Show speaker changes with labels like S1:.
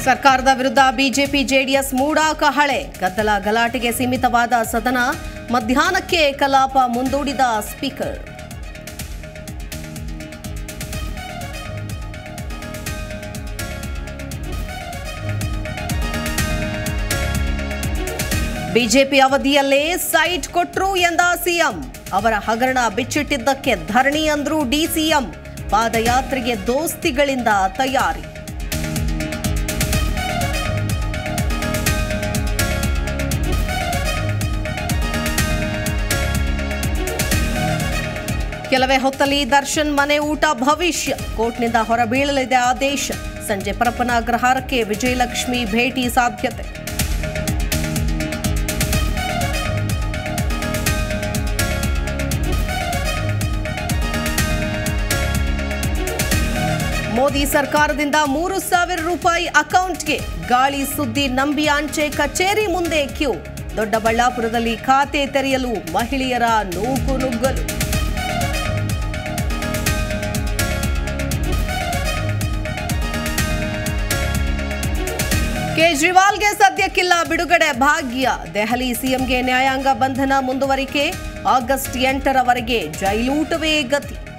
S1: ಸರ್ಕಾರದ ವಿರುದ್ಧ BJP JDS ಮೂಡ ಕಹಳೆ ಗದ್ದಲ ಗಲಾಟೆಗೆ ಸೀಮಿತವಾದ ಸದನ ಮಧ್ಯಾಹ್ನಕ್ಕೆ ಕಲಾಪ ಮುಂದೂಡಿದ ಸ್ಪೀಕರ್ ಬಿಜೆಪಿ ಅವಧಿಯಲ್ಲೇ ಸೈಟ್ ಕೊಟ್ರು ಎಂದ ಸಿಎಂ ಅವರ ಹಗರಣ ಬಿಚ್ಚಿಟ್ಟಿದ್ದಕ್ಕೆ ಧರಣಿ ಅಂದ್ರು ಡಿಸಿಎಂ ಪಾದಯಾತ್ರೆಗೆ ದೋಸ್ತಿಗಳಿಂದ ತಯಾರಿ ಕೆಲವೇ ಹೊತ್ತಲ್ಲಿ ದರ್ಶನ್ ಮನೆ ಊಟ ಭವಿಷ್ಯ ಕೋರ್ಟ್ನಿಂದ ಹೊರಬೀಳಲಿದೆ ಆದೇಶ ಸಂಜೆ ಪರಪ್ಪನ ಅಗ್ರಹಾರಕ್ಕೆ ವಿಜಯಲಕ್ಷ್ಮಿ ಭೇಟಿ ಸಾಧ್ಯತೆ ಮೋದಿ ಸರ್ಕಾರದಿಂದ ಮೂರು ಸಾವಿರ ರೂಪಾಯಿ ಅಕೌಂಟ್ಗೆ ಗಾಳಿ ಸುದ್ದಿ ನಂಬಿ ಅಂಚೆ ಕಚೇರಿ ಮುಂದೆ ಕ್ಯೂ ದೊಡ್ಡಬಳ್ಳಾಪುರದಲ್ಲಿ ಖಾತೆ ತೆರೆಯಲು ಮಹಿಳೆಯರ ನೂಕು ನುಗ್ಗಲು ಕೇಜ್ರಿವಾಲ್ಗೆ ಸದ್ಯಕ್ಕಿಲ್ಲ ಬಿಡುಗಡೆ ಭಾಗ್ಯ ದೆಹಲಿ ಸಿಎಂಗೆ ನ್ಯಾಯಾಂಗ ಬಂಧನ ಮುಂದುವರಿಕೆ ಆಗಸ್ಟ್ ಎಂಟರವರೆಗೆ ಜೈಲೂಟವೇ ಗತಿ